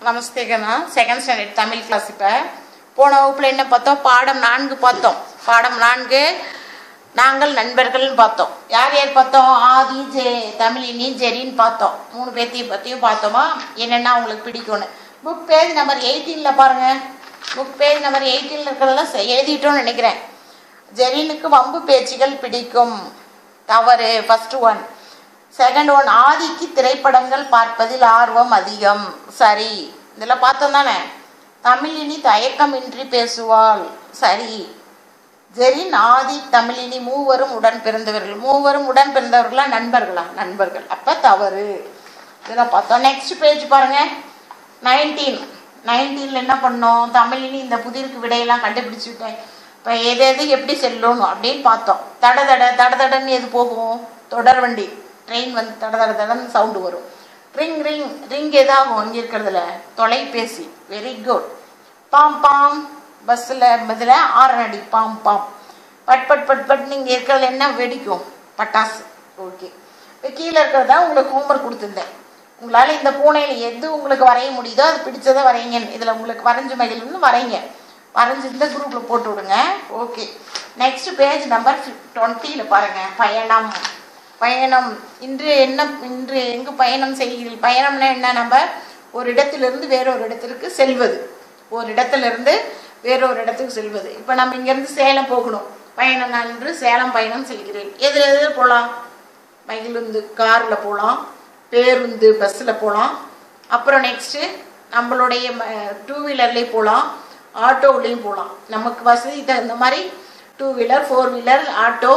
நமஸ்தேகண்ணா second standard Tamil class இப்போ போன வகுப்பில் என்ன பார்த்தோம் பாடம் நான்கு பார்த்தோம் பாடம் நான்கு நாங்கள் நண்பர்கள்னு பார்த்தோம் யார் யார் பார்த்தோம் ஆதி ஜெ தமிழினி ஜெரின்னு பார்த்தோம் மூணு பேர்த்தையும் பற்றியும் பார்த்தோமா என்னென்னா உங்களுக்கு பிடிக்கும்னு புக் பேஜ் நம்பர் எயிட்டீனில் பாருங்கள் புக் பேஜ் நம்பர் எயிட்டீனில் இருக்கிறதெல்லாம் செ- எழுதிட்டோம்னு நினைக்கிறேன் ஜெரினுக்கு வம்பு பேச்சுகள் பிடிக்கும் தவறு ஃபர்ஸ்ட் ஒன் செகண்ட் ஒன் ஆதிக்கு திரைப்படங்கள் பார்ப்பதில் ஆர்வம் அதிகம் சரி இதெல்லாம் பார்த்தோம் தானே தமிழினி தயக்கமின்றி பேசுவாள் சரி ஜெரின் ஆதி தமிழினி மூவரும் உடன் பிறந்தவர்கள் மூவரும் உடன் பிறந்தவர்களா நண்பர்களா நண்பர்கள் அப்ப தவறு இதெல்லாம் பார்த்தோம் நெக்ஸ்ட் பேஜ் பாருங்க நைன்டீன் நைன்டீன்ல என்ன பண்ணோம் தமிழினி இந்த புதிருக்கு விடையெல்லாம் கண்டுபிடிச்சு விட்டேன் இப்போ எது எது எப்படி செல்லணும் அப்படின்னு பார்த்தோம் தட தட தட தடன்னு எது போகும் தொடர் வண்டி ட்ரெயின் வந்து தட தட தடன்னு சவுண்டு வரும் ரிங் ரிங் ரிங் எதாகும் இங்கே இருக்கிறதுல தொலைபேசி வெரி குட் பாம் பாம் பஸ்ஸில் இதில் ஆரன் அடி பாம் பாம் பட் பட் பட் பட் நீங்கள் இருக்கிறதுல என்ன வெடிக்கும் பட்டாசு ஓகே இப்போ கீழே இருக்கிறதா உங்களுக்கு ஹோம்ஒர்க் கொடுத்துருந்தேன் உங்களால் இந்த பூனையில் எது உங்களுக்கு வரைய முடியுதோ அது பிடிச்சதை வரைங்க இதில் உங்களுக்கு வரைஞ்ச மகிழ்னு வரைங்க வரைஞ்சி இந்த குரூப்பில் போட்டு விடுங்க ஓகே நெக்ஸ்ட் பேஜ் நம்பர் டுவெண்ட்டியில் பாருங்கள் பயணம் பயணம் இன்று என்ன இன்று எங்கு பயணம் செய்கிறீர்கள் பயணம்னா என்ன நம்ம ஒரு இடத்திலிருந்து வேறொரு இடத்திற்கு செல்வது ஒரு இடத்திலிருந்து வேறொரு இடத்துக்கு செல்வது இப்போ நம்ம இங்கேருந்து சேலம் போகணும் பயணம் நான் இன்று சேலம் பயணம் செல்கிறேன் எதில் எதில் போகலாம் மகிழுந்து காரில் போகலாம் பேருந்து பஸ்ஸில் போகலாம் அப்புறம் நெக்ஸ்ட்டு நம்மளுடைய டூ வீலர்லேயும் போகலாம் ஆட்டோவிலையும் போகலாம் நமக்கு வசதி தகுந்த மாதிரி two wheeler four wheeler auto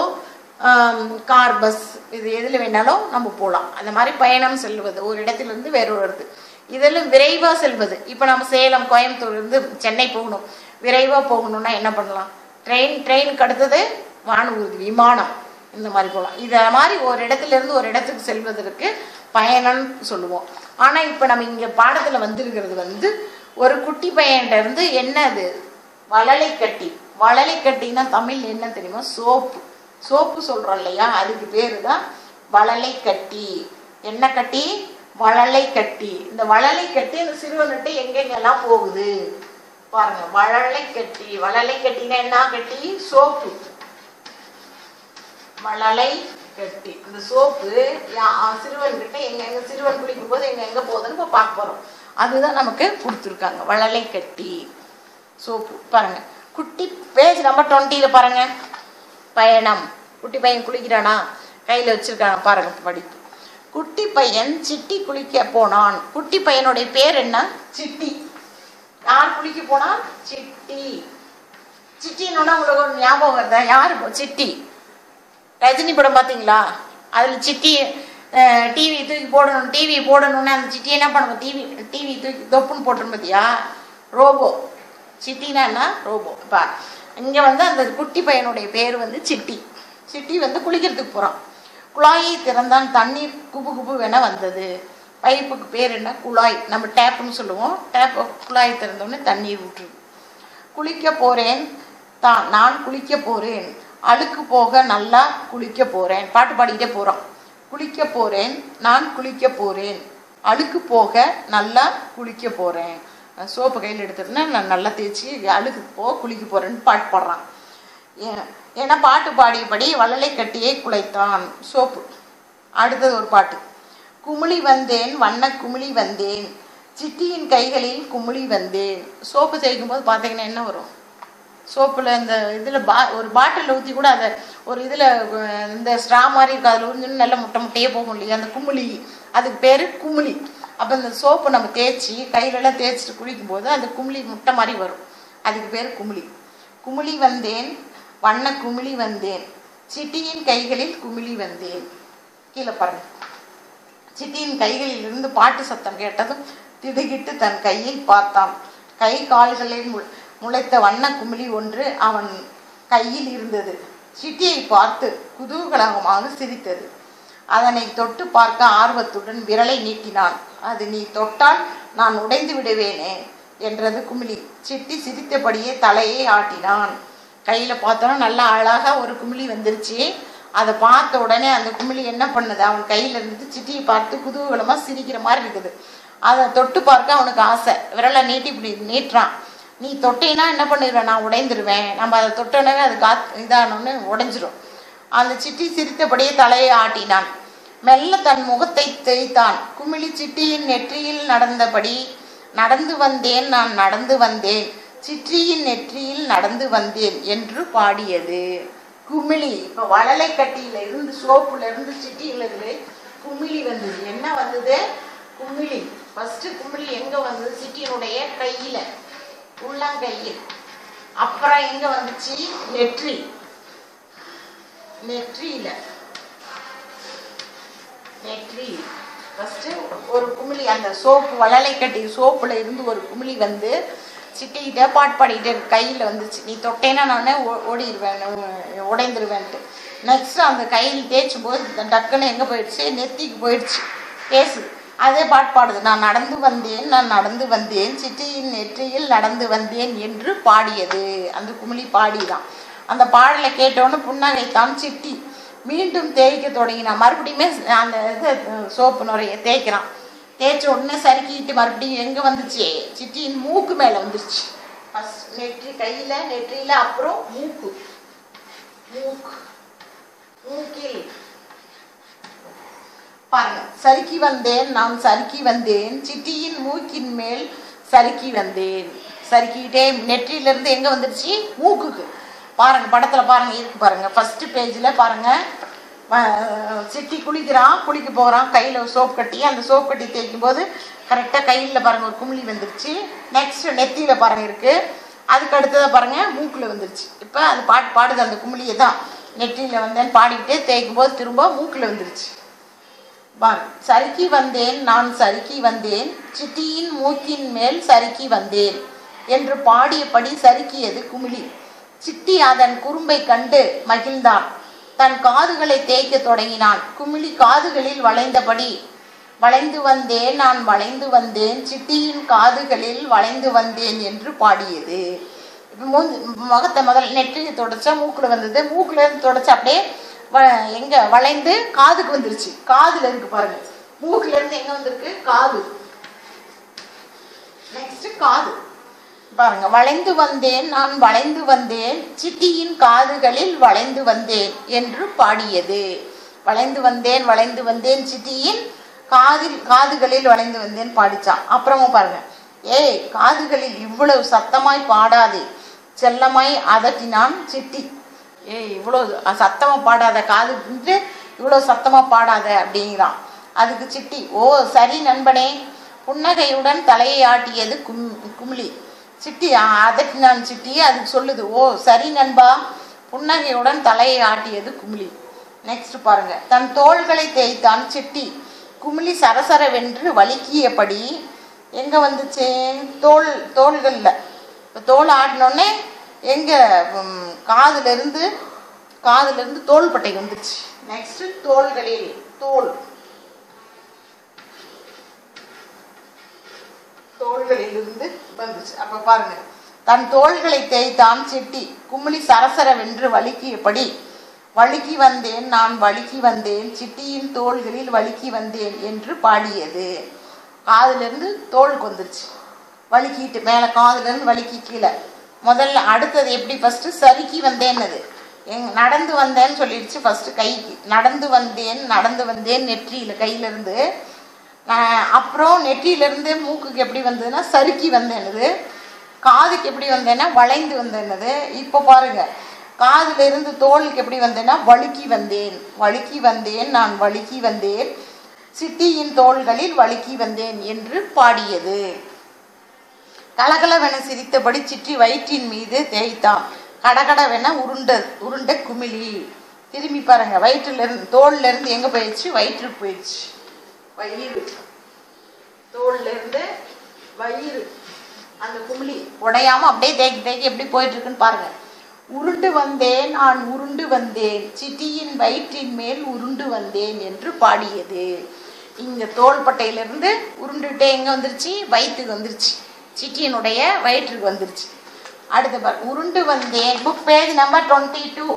car bus இது எதில் வேணாலும் நம்ம போகலாம் அந்த மாதிரி பயணம் செல்வது ஒரு இடத்திலிருந்து வேறொரு இடத்து இதில் விரைவாக செல்வது இப்போ நம்ம சேலம் கோயம்புத்தூர்லேருந்து சென்னை போகணும் விரைவாக போகணும்னா என்ன பண்ணலாம் ட்ரெயின் ட்ரெயினுக்கு அடுத்தது வானூர்தி விமானம் இந்த மாதிரி போகலாம் இதை மாதிரி ஒரு இடத்துல இருந்து ஒரு இடத்துக்கு செல்வதற்கு பயணம்னு சொல்லுவோம் ஆனால் இப்போ நம்ம இங்கே பாடத்தில் வந்திருக்கிறது வந்து ஒரு குட்டி பையன்கிட்ட இருந்து என்ன அது வளலை கட்டி வளலை கட்டினா தமிழ் என்ன தெரியுமா சோப்பு சோப்பு சொல்கிறோம் இல்லையா அதுக்கு பேர் தான் வளலை கட்டி என்ன கட்டி வளலை கட்டி இந்த வளலை கட்டி இந்த சிறுவன்கிட்ட எங்கெங்கெல்லாம் போகுது பாருங்க வளலை கட்டி வளலை கட்டினா என்ன கட்டி சோப்பு மழலை கட்டி இந்த சோப்பு சிறுவன் கிட்ட எங்க எங்க சிறுவன் குளிக்கும் போது எங்க எங்க போகுதுன்னு இப்போ பார்க்க போறோம் அதுதான் நமக்கு கொடுத்துருக்காங்க வளலை கட்டி சோப்பு பாருங்க குட்டி பேஜ் நம்பர் டுவெண்ட்டியில் பாருங்க பயணம் குட்டி பையன் குளிக்கிறானா கையில் வச்சிருக்கானா பாருங்க படிப்பு குட்டி பையன் சிட்டி குளிக்க போனான் குட்டி பையனுடைய பேர் என்ன சிட்டி யார் குளிக்க போனான் சிட்டி சிட்டின்னு உங்களுக்கு ஒரு ஞாபகம் வருதா யார் இப்போ சிட்டி ரஜினி படம் பார்த்தீங்களா அதில் சிட்டி டிவி தூக்கி போடணும் டிவி போடணும்னு அந்த சிட்டி என்ன பண்ணுவோம் டிவி டிவி தூக்கி தொப்புன்னு போட்டுரும் பார்த்தியா ரோபோ சிட்டினா என்ன ரோபோ இப்போ இங்கே வந்து அந்த குட்டி பையனுடைய பேர் வந்து சிட்டி சிட்டி வந்து குளிக்கிறதுக்கு போகிறான் குழாயை திறந்தான் தண்ணீர் குபு குபு வேண வந்தது பைப்புக்கு பேர் என்ன குழாய் நம்ம டேப்புன்னு சொல்லுவோம் டேப் குழாயை திறந்தோடனே தண்ணீர் விட்டுருது குளிக்க போறேன் தான் நான் குளிக்க போறேன் அழுக்கு போக நல்லா குளிக்க போறேன் பாட்டு பாடிக்கிட்டே போறோம் குளிக்க போறேன் நான் குளிக்க போறேன் அழுக்கு போக நல்லா குளிக்க போறேன் சோப்பு கையில் எடுத்துட்டுனா நான் நல்லா தேய்ச்சி அழுக்கு போக குளிக்க போறேன்னு பாட்டு பாடுறான் ஏ- ஏன்னா பாட்டு பாடியபடி வள்ளலை கட்டியை குலைத்தான் சோப்பு அடுத்தது ஒரு பாட்டு குமிழி வந்தேன் வண்ண குமிழி வந்தேன் சிட்டியின் கைகளில் குமிழி வந்தேன் சோப்பு தேய்க்கும் போது பார்த்தீங்கன்னா என்ன வரும் சோப்பில் இந்த இதில் பா ஒரு பாட்டிலில் ஊற்றி கூட அதை ஒரு இதில் இந்த ஸ்ட்ரா மாதிரி இருக்கும் அதில் உறிஞ்சுன்னு நல்ல முட்டை முட்டையே போகும் இல்லையா அந்த குமிழி அதுக்கு பேர் குமிழி அப்போ இந்த சோப்பு நம்ம தேய்ச்சி கையிலெல்லாம் தேய்ச்சிட்டு குளிக்கும்போது அந்த குமிழி முட்டை மாதிரி வரும் அதுக்கு பேர் குமிழி குமிழி வந்தேன் வண்ண குமிழி வந்தேன் சிட்டியின் கைகளில் குமிழி வந்தேன் கீழே பாருங்க சிட்டியின் கைகளில் இருந்து பாட்டு சத்தம் கேட்டதும் திடுகிட்டு தன் கையை பார்த்தான் கை கால்களில் மு- முளைத்த வண்ண குமிழி ஒன்று அவன் கையில் இருந்தது சிட்டியை பார்த்து குதூகலமாக சிரித்தது அதனை தொட்டு பார்க்க ஆர்வத்துடன் விரலை நீட்டினான் அது நீ தொட்டால் நான் உடைந்து விடுவேனே என்றது குமிழி சிட்டி சிரித்தபடியே தலையை ஆட்டினான் கையில் பார்த்தோன்னா நல்லா அழகாக ஒரு குமிழி வந்துருச்சு அதை பார்த்த உடனே அந்த குமிழி என்ன பண்ணுது அவன் கையில் இருந்து சிட்டியை பார்த்து குதூகலமாக சிரிக்கிற மாதிரி இருக்குது அதை தொட்டு பார்க்க அவனுக்கு ஆசை விரலை நீட்டி இப்படி நீட்டுறான் நீ தொட்டீன்னா என்ன பண்ணிடுவேன் நான் உடைந்துருவேன் நம்ம அதை தொட்டோன்னே அது காத் இதானோன்னு உடைஞ்சிரும் அந்த சிட்டி சிரித்தபடியே தலையை ஆட்டினான் மெல்ல தன் முகத்தை தேய்த்தான் குமிழி சிட்டியின் நெற்றியில் நடந்தபடி நடந்து வந்தேன் நான் நடந்து வந்தேன் சிற்றியின் நெற்றியில் நடந்து வந்தேன் என்று பாடியது குமிழி இப்போ வளலை கட்டியில இருந்து சோப்புல இருந்து சிட்டியில இருந்து குமிழி வந்தது என்ன வந்தது குமிழி ஃபர்ஸ்ட் குமிழி எங்க வந்தது சிட்டியினுடைய கையில உள்ளங்கையில் அப்புறம் எங்க வந்துச்சு நெற்றி நெற்றியில நெற்றி ஃபஸ்ட்டு ஒரு குமிழி அந்த சோப்பு வளலை கட்டி சோப்புல இருந்து ஒரு குமிழி வந்து சிட்டிக்கிட்ட பாட்டு பாடிக்கிட்டே இருக்கு கையில் வந்துச்சு நீ தொட்டேன்னா நானே ஓ- ஓடிடுவேன் உ- உடைந்துருவேன்ட்டு நெக்ஸ்ட் அந்த கையில் தேய்ச்சும் போது ட- டக்குன்னு எங்கே போயிடுச்சு நெத்திக்கு போயிடுச்சு பேசுது அதே பாட்டு பாடுது நான் நடந்து வந்தேன் நான் நடந்து வந்தேன் சிட்டியின் நெற்றியில் நடந்து வந்தேன் என்று பாடியது அந்த குமிழி பாடிதான் அந்த பாடலை கேட்டோன்னு புன்னகைத்தான் சிட்டி மீண்டும் தேய்க்க தொடங்கினான் மறுபடியுமே அந்த இது சோப்பு நுரைய தேய்க்கிறான் தேய்ச்ச உடனே சறுக்கிட்டு மறுபடியும் எங்கே வந்துச்சு சிட்டியின் மூக்கு மேலே வந்துருச்சு ஃபஸ்ட் நெற்றி கையில் நெற்றியில் அப்புறம் மூக்கு மூக்கு மூக்கில் பாருங்க சறுக்கி வந்தேன் நான் சறுக்கி வந்தேன் சிட்டியின் மூக்கின் மேல் சறுக்கி வந்தேன் சறுக்கிக்கிட்டே நெற்றியிலேருந்து எங்கே வந்துருச்சு மூக்குக்கு பாருங்க படத்தில் பாருங்க இருக்கு பாருங்க ஃபர்ஸ்ட் பேஜில் பாருங்க வ- சிட்டி குளிக்கிறான் குளிக்க போகிறான் கையில் சோப் கட்டி அந்த சோப் கட்டி தேய்க்கும் போது கரெக்டாக கையில் பாருங்க ஒரு குமிழி வந்துருச்சு நெக்ஸ்ட் நெத்தியில் பாருங்க இருக்கு அதுக்கு அடுத்ததாக பாருங்க மூக்கில் வந்துருச்சு இப்போ அது பாட்டு பாடுது அந்த குமிழியை தான் நெற்றியில் வந்தேன் பாடிக்கிட்டே தேய்க்கும் போது திரும்ப மூக்கில் வந்துருச்சு பார் சறுக்கி வந்தேன் நான் சறுக்கி வந்தேன் சிட்டியின் மூக்கின் மேல் சறுக்கி வந்தேன் என்று பாடியபடி சறுக்கியது குமிழி சிட்டி அதன் குறும்பை கண்டு மகிழ்ந்தான் தன் காதுகளை தேய்க்க தொடங்கினான் குமிழி காதுகளில் வளைந்தபடி வளைந்து வந்தேன் நான் வளைந்து வந்தேன் சிட்டியின் காதுகளில் வளைந்து வந்தேன் என்று பாடியது இப்போ மூஞ்சி முகத்தை முதல்ல நெற்றியை தொடச்சா மூக்கில் வந்தது மூக்குல இருந்து தொடச்சா அப்படியே வ எங்க வளைந்து காதுக்கு வந்துருச்சு காதுல இருக்கு பாருங்க மூக்குல இருந்து எங்க வந்திருக்கு காது நெக்ஸ்ட் காது பாருங்க வளைந்து வந்தேன் நான் வளைந்து வந்தேன் சிட்டியின் காதுகளில் வளைந்து வந்தேன் என்று பாடியது வளைந்து வந்தேன் வளைந்து வந்தேன் சிட்டியின் காதில் காதுகளில் வளைந்து வந்தேன் பாடிச்சான் அப்புறமும் பாருங்க ஏய் காதுகளில் இவ்வளவு சத்தமாய் பாடாதே செல்லமாய் அதட்டினான் சிட்டி ஏய் இவ்வளோ சத்தமாக பாடாத காதுக்கு இவ்வளோ சத்தமாக பாடாத அப்படிங்கிறான் அதுக்கு சிட்டி ஓ சரி நண்பனே புன்னகையுடன் தலையை ஆட்டியது கும் குமிழி சிட்டி "ஆ, அதட்டினான் சிட்டி அதுக்கு சொல்லுது ஓ சரி நண்பா புன்னகையுடன் தலையை ஆட்டியது குமிழி நெக்ஸ்ட் பாருங்க தன் தோள்களை தேய்த்தான் சிட்டி குமிழி சரசரவென்று வலிக்கியபடி எங்க வந்துச்சு தோல் தோள்கள்ல இப்போ தோல் ஆடினோடனே எங்க ம், காதுல இருந்து காதுல இருந்து தோள்பட்டை வந்துச்சு நெக்ஸ்ட் தோள்களில் தோல் தோள்களிலிருந்து வந்துச்சு அப்ப பாருங்க தன் தோள்களை தேய்த்தான் சிட்டி குமிழி சரசரவென்று வலிக்கியபடி வழுக்கி வந்தேன் நான் வழுக்கி வந்தேன் சிட்டியின் தோள்களில் வழுக்கி வந்தேன் என்று பாடியது காதுலேருந்து தோலுக்கு வந்துருச்சு வழுக்கிட்டு மேலே காதுலேருந்து வழுக்கி கீழே முதல்ல அடுத்தது எப்படி ஃபஸ்ட்டு சறுக்கி வந்தேன்னது எங் நடந்து வந்தேன்னு சொல்லிடுச்சு ஃபஸ்ட்டு கைக்கு நடந்து வந்தேன் நடந்து வந்தேன் நெற்றியில் கையிலேருந்து அப்புறம் நெற்றியிலேருந்து மூக்குக்கு எப்படி வந்ததுன்னா சறுக்கி வந்தேனுது காதுக்கு எப்படி வந்தேன்னா வளைந்து வந்தேன்னது இப்போ பாருங்க காதுல இருந்து தோலுக்கு எப்படி வந்தேன்னா வழுக்கி வந்தேன் வழுக்கி வந்தேன் நான் வழுக்கி வந்தேன் சிட்டியின் தோள்களில் வழுக்கி வந்தேன் என்று பாடியது கலகலவென சிரித்தபடி சிற்றி வயிற்றின் மீது தேய்த்தான் கடகடவென உருண்ட உருண்ட குமிழி திரும்பி பாருங்க வயிற்றுல இருந்து தோல்ல இருந்து எங்க போயிடுச்சு வயிற்றுக்கு போயிடுச்சு வயிறு தோல்ல இருந்து வயிறு அந்த குமிழி உடையாம அப்படியே தேக்கி தேக்கி எப்படி போயிட்டு இருக்குன்னு பாருங்க உருண்டு வந்தேன் நான் உருண்டு வந்தேன் சிட்டியின் வயிற்றின் மேல் உருண்டு வந்தேன் என்று பாடியது இங்க தோள்பட்டையிலிருந்து உருண்டுகிட்டே எங்க வந்துருச்சு வயிற்றுக்கு வந்துருச்சு சிட்டியினுடைய வயிற்றுக்கு வந்துருச்சு அடுத்து பாரு உருண்டு வந்தேன் book page number twenty two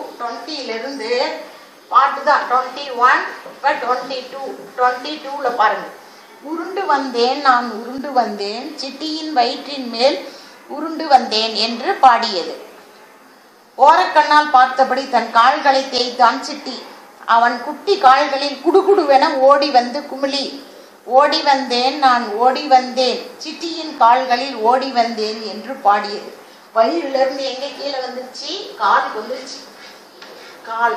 டுவெண்ட்டிலிருந்து பாட்டு தான் டுவெண்ட்டி ஒன் இப்போ டுவெண்ட்டி டூ டுவெண்ட்டி டூவில் பாருங்க உருண்டு வந்தேன் நான் உருண்டு வந்தேன் சிட்டியின் வயிற்றின் மேல் உருண்டு வந்தேன் என்று பாடியது ஓரக்கண்ணால் பார்த்தபடி தன் கால்களை தேய்த்தான் சிட்டி அவன் குட்டி கால்களில் குடுகுடுவென ஓடி வந்து குமிழி ஓடி வந்தேன் நான் ஓடி வந்தேன் சிட்டியின் கால்களில் ஓடி வந்தேன் என்று பாடியது வயிறிலிருந்து எங்க கீழே வந்துருச்சு காலுக்கு வந்துருச்சு கால்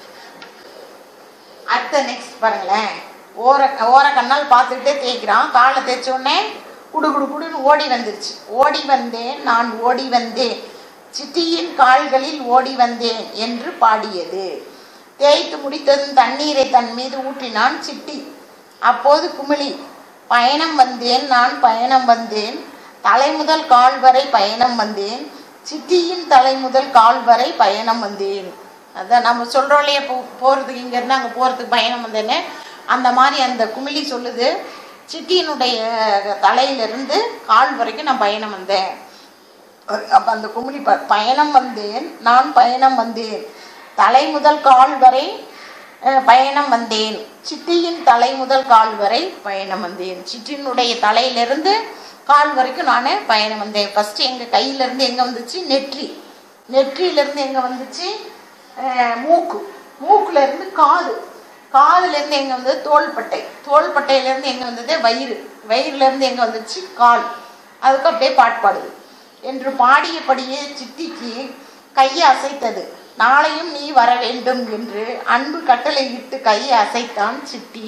அடுத்த நெக்ஸ்ட் பாருங்களேன் ஓர ஓர கண்ணால் பார்த்துக்கிட்டே தேய்க்கிறான் காலை தேய்ச்ச உடனே குடு குடு குடுன்னு ஓடி வந்துருச்சு ஓடி வந்தேன் நான் ஓடி வந்தேன் சிட்டியின் கால்களில் ஓடி வந்தேன் என்று பாடியது தேய்த்து முடித்ததும் தண்ணீரை தன் மீது ஊற்றினான் சிட்டி அப்போது குமிழி பயணம் வந்தேன் நான் பயணம் வந்தேன் தலை முதல் கால் வரை பயணம் வந்தேன் சிட்டியின் தலை முதல் கால் வரை பயணம் வந்தேன் அதான் நம்ம சொல்கிறோம் இல்லையா போ போகிறதுக்கு இங்கேருந்து அங்கே போகிறதுக்கு பயணம் வந்தேன்னு அந்த மாதிரி அந்த குமிழி சொல்லுது சிட்டியினுடைய தலையிலிருந்து கால் வரைக்கும் நான் பயணம் வந்தேன் அப்போ அந்த குமிழி ப பயணம் வந்தேன் நான் பயணம் வந்தேன் தலை முதல் கால் வரை அஹ், பயணம் வந்தேன் சிட்டியின் தலை முதல் கால் வரை பயணம் வந்தேன் சிட்டியினுடைய தலையிலிருந்து கால் வரைக்கும் நான் பயணம் வந்தேன் ஃபஸ்ட்டு எங்கள் கையிலேருந்து எங்கே வந்துச்சு நெற்றி நெற்றியிலேருந்து எங்கே வந்துச்சு அஹ், மூக்கு மூக்குல இருந்து காது காதுல இருந்து எங்க வந்தது தோள்பட்டை தோள்பட்டையில இருந்து எங்க வந்தது வயிறு வயிறுல இருந்து எங்க வந்துச்சு கால் அதுக்கு அப்படியே பாட்டு பாடுது என்று பாடியபடியே சித்திக்கு கையை அசைத்தது நாளையும் நீ வர வேண்டும் என்று அன்பு கட்டளையிட்டு கையை அசைத்தான் சிட்டி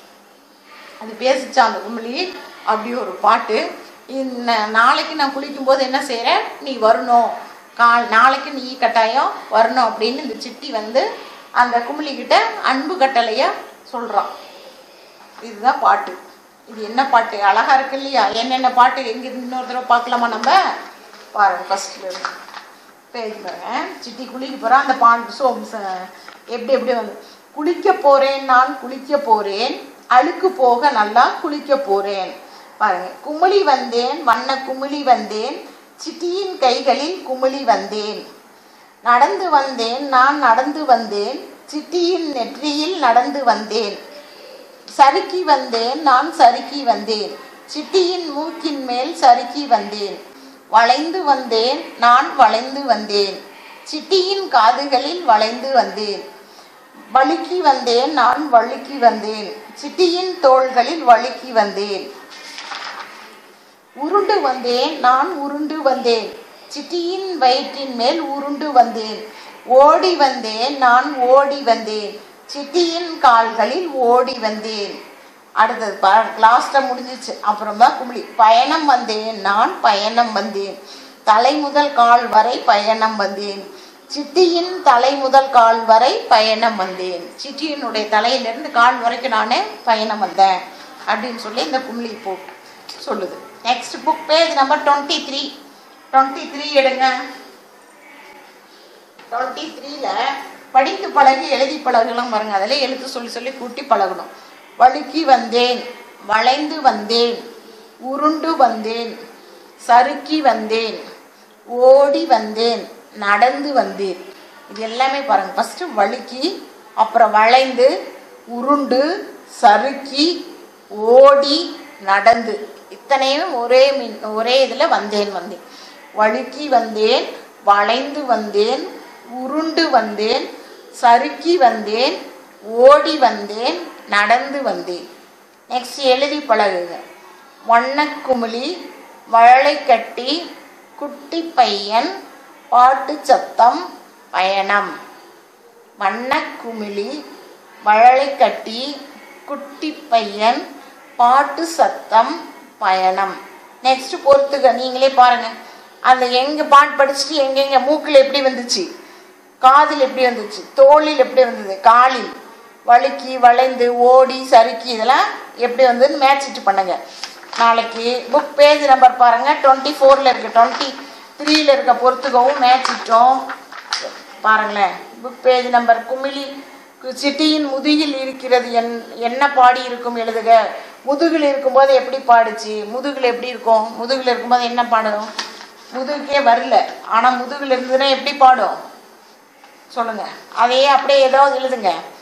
அது பேசிச்சான் அந்த குமிழி அப்படி ஒரு பாட்டு இந்த நாளைக்கு நான் குளிக்கும்போது என்ன செய்கிறேன் நீ வரணும் கால் நாளைக்கு நீ கட்டாயம் வரணும் அப்படின்னு இந்த சிட்டி வந்து அந்த குமிழிக்கிட்ட அன்பு கட்டளைய சொல்கிறான் இதுதான் பாட்டு இது என்ன பாட்டு அழகா இருக்கு இல்லையா என்னென்ன பாட்டு எங்க இருந்து இன்னொரு தடவை பார்க்கலாமா நம்ம பாருங்க ஃபர்ஸ்ட்ல இருந்து பேஜ் பாருங்க சிட்டி குளிக்க போறான் அந்த பாட்டு சோ ச- எப்படி எப்படி வந்து குளிக்க போறேன் நான் குளிக்க போறேன் அழுக்கு போக நல்லா குளிக்க போறேன் பாருங்க குமிழி வந்தேன் வண்ண குமிழி வந்தேன் சிட்டியின் கைகளில் குமிழி வந்தேன் நடந்து வந்தேன் நான் நடந்து வந்தேன் சிட்டியின் நெற்றியில் நடந்து வந்தேன் சறுக்கி வந்தேன் நான் சறுக்கி வந்தேன் சிட்டியின் மூக்கின் மேல் சறுக்கி வந்தேன் வளைந்து வந்தேன் நான் வளைந்து வந்தேன் சிட்டியின் காதுகளில் வளைந்து வந்தேன் வழுக்கி வந்தேன் நான் வழுக்கி வந்தேன் சிட்டியின் தோள்களில் வழுக்கி வந்தேன் உருண்டு வந்தேன் நான் உருண்டு வந்தேன் சிட்டியின் வயிற்றின் மேல் உருண்டு வந்தேன் ஓடி வந்தேன் நான் ஓடி வந்தேன் சிட்டியின் கால்களில் ஓடி வந்தேன் அடுத்தது ப லாஸ்ட்டாக முடிஞ்சிச்சு அப்புறம் தான் குமிழி பயணம் வந்தேன் நான் பயணம் வந்தேன் தலை முதல் கால் வரை பயணம் வந்தேன் சிட்டியின் தலை முதல் கால் வரை பயணம் வந்தேன் சிட்டியினுடைய தலையிலிருந்து கால் வரைக்கும் நான் பயணம் வந்தேன் அப்படின்னு சொல்லி இந்த குமிழி போ சொல்லுது next book page number twenty three twenty three எடுங்க டுவெண்ட்டி த்ரீல படித்து பழகி எழுதி பழகலாம் பாருங்க அதில் எழுத்து சொல்லி சொல்லி கூட்டி பழகணும் வழுக்கி வந்தேன் வளைந்து வந்தேன் உருண்டு வந்தேன் சறுக்கி வந்தேன் ஓடி வந்தேன் நடந்து வந்தேன் இது எல்லாமே பாருங்க ஃபஸ்ட்டு வழுக்கி அப்புறம் வளைந்து உருண்டு சறுக்கி ஓடி நடந்து இத்தனையும் ஒரே மீன் ஒரே இதில் வந்தேன் வந்தேன் வழுக்கி வந்தேன் வளைந்து வந்தேன் உருண்டு வந்தேன் சறுக்கி வந்தேன் ஓடி வந்தேன் நடந்து வந்தேன் நெக்ஸ்ட் எழுதி பழகுங்க வண்ணக்குமிழி வளைக்கட்டி குட்டி பையன் பாட்டு சத்தம் பயணம் வண்ணக்குமிழி வளைக்கட்டி குட்டி பையன் பாட்டு சத்தம் பயணம் நெக்ஸ்ட் பொறுத்துக்க நீங்களே பாருங்க அந்த எங்க பாட்டு படிச்சுட்டு எங்கெங்க மூக்கில் எப்படி வந்துச்சு காதில் எப்படி வந்துச்சு தோளில் எப்படி வந்தது காலில் வழுக்கி வளைந்து ஓடி சறுக்கி இதெல்லாம் எப்படி வந்ததுன்னு மேட்சிட்டு பண்ணுங்க நாளைக்கு புக் பேஜ் நம்பர் பாருங்க டுவெண்ட்டி ஃபோரில் இருக்கு டுவெண்ட்டி த்ரீல இருக்க பொறுத்துக்கவும் மேட்சிட்டோம் பாருங்களேன் புக் பேஜ் நம்பர் குமிழி கு- சிட்டியின் முதுகில் இருக்கிறது என் என்ன பாடி இருக்கும் எழுதுக முதுகில் இருக்கும்போது எப்படி பாடுச்சு முதுகில் எப்படி இருக்கும் முதுகில் இருக்கும்போது என்ன பாடும் முதுகுக்கே வரல ஆனால் முதுகில் இருந்ததுன்னா எப்படி பாடும் சொல்லுங்க அதையே அப்படியே ஏதாவது எழுதுங்க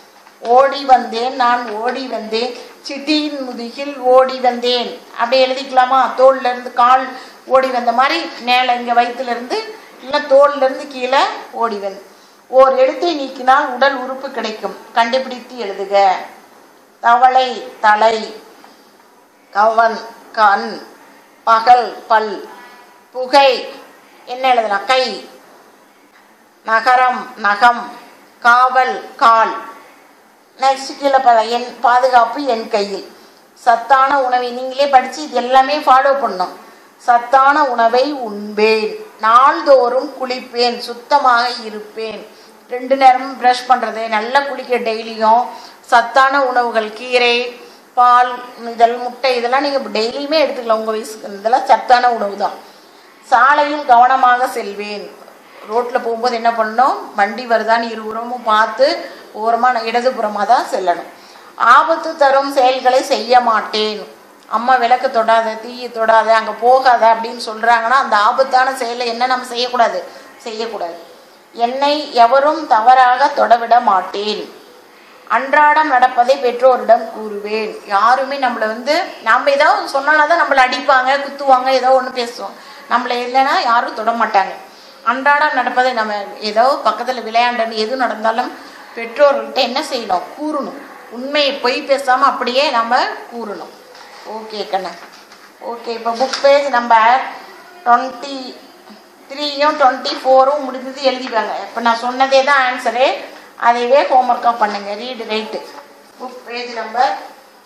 ஓடி வந்தேன் நான் ஓடி வந்தேன் சிட்டியின் முதுகில் ஓடி வந்தேன் அப்படி எழுதிக்கலாமா தோல்ல இருந்து கால் ஓடி வந்த மாதிரி மேலே இங்கே வயிற்றுல இருந்து இல்லை தோல்ல இருந்து கீழே ஓடி வந்து ஓர் எழுத்தை நீக்கினால் உடல் உறுப்பு கிடைக்கும் கண்டுபிடித்து எழுதுக தவளை தலை கவன் கண் பகல் பல் புகை என்ன எழுதலாம் கை நகரம் நகம் காவல் கால் நெக்ஸ்ட் கீழே பா என் பாதுகாப்பு என் கையில் சத்தான உணவை நீங்களே படித்து இது எல்லாமே ஃபாலோ பண்ணணும் சத்தான உணவை உண்பேன் நாள்தோறும் குளிப்பேன் சுத்தமாக இருப்பேன் ரெண்டு நேரமும் ப்ரஷ் பண்ணுறது நல்லா குளிக்க டெய்லியும் சத்தான உணவுகள் கீரை பால் இதெல்லாம் முட்டை இதெல்லாம் நீங்கள் டெய்லியுமே எடுத்துக்கலாம் உங்கள் வயசுக்கு இதெல்லாம் சத்தான உணவு தான் சாலையில் கவனமாக செல்வேன் ரோட்டில் போகும்போது என்ன பண்ணணும் வண்டி வருதான்னு இருபுறமும் பார்த்து ஓரமாக இடதுபுறமாக தான் செல்லணும் ஆபத்து தரும் செயல்களை செய்ய மாட்டேன் அம்மா விளக்கு தொடாத தீயை தொடாத அங்கே போகாத அப்படின்னு சொல்கிறாங்கன்னா அந்த ஆபத்தான செயலை என்ன நம்ம செய்யக்கூடாது செய்யக்கூடாது என்னை எவரும் தவறாக தொடவிட மாட்டேன் அன்றாடம் நடப்பதை பெற்றோரிடம் கூறுவேன் யாருமே நம்மளை வந்து நம்ம ஏதாவது சொன்னாலும் தான் நம்மளை அடிப்பாங்க குத்துவாங்க ஏதோ ஒன்று பேசுவோம் நம்மளை இல்லைன்னா யாரும் தொட மாட்டாங்க அன்றாடம் நடப்பதை நம்ம ஏதோ பக்கத்தில் விளையாண்டன்னு எது நடந்தாலும் பெற்றோர்கள்ட்ட என்ன செய்யணும் கூறணும் உண்மையை பொய் பேசாமல் அப்படியே நம்ம கூறணும் ஓகே கண்ணா ஓகே இப்போ புக் பேஜ் நம்பர் டுவெண்ட்டி த்ரீயும் டுவெண்ட்டி ஃபோரும் முடிஞ்சது எழுதிவாங்க இப்போ நான் சொன்னதே தான் ஆன்சரு அதைவே ஹோம்ஒர்க்காக பண்ணுங்க read write book page number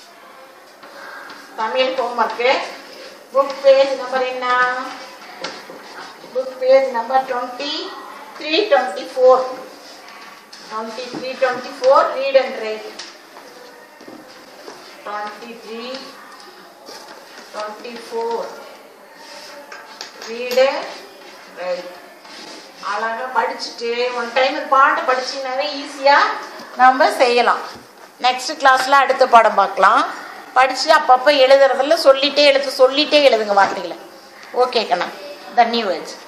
Tamil homework book page number என்ன book page number twenty three twenty four twenty three twenty four read and write twenty three twenty four read write அழகாக படிச்சுட்டு ஒன் டைம் பாட்டை படிச்சிங்கனாவே ஈஸியாக நம்ம செய்யலாம் next கிளாஸில் அடுத்த பாடம் பார்க்கலாம் படித்து அப்பப்போ எழுதுறதில்ல சொல்லிட்டே எழுத்து சொல்லிட்டே எழுதுங்க வார்த்தைகளை ஓகே கண்ணா த நியூ ஏஜ்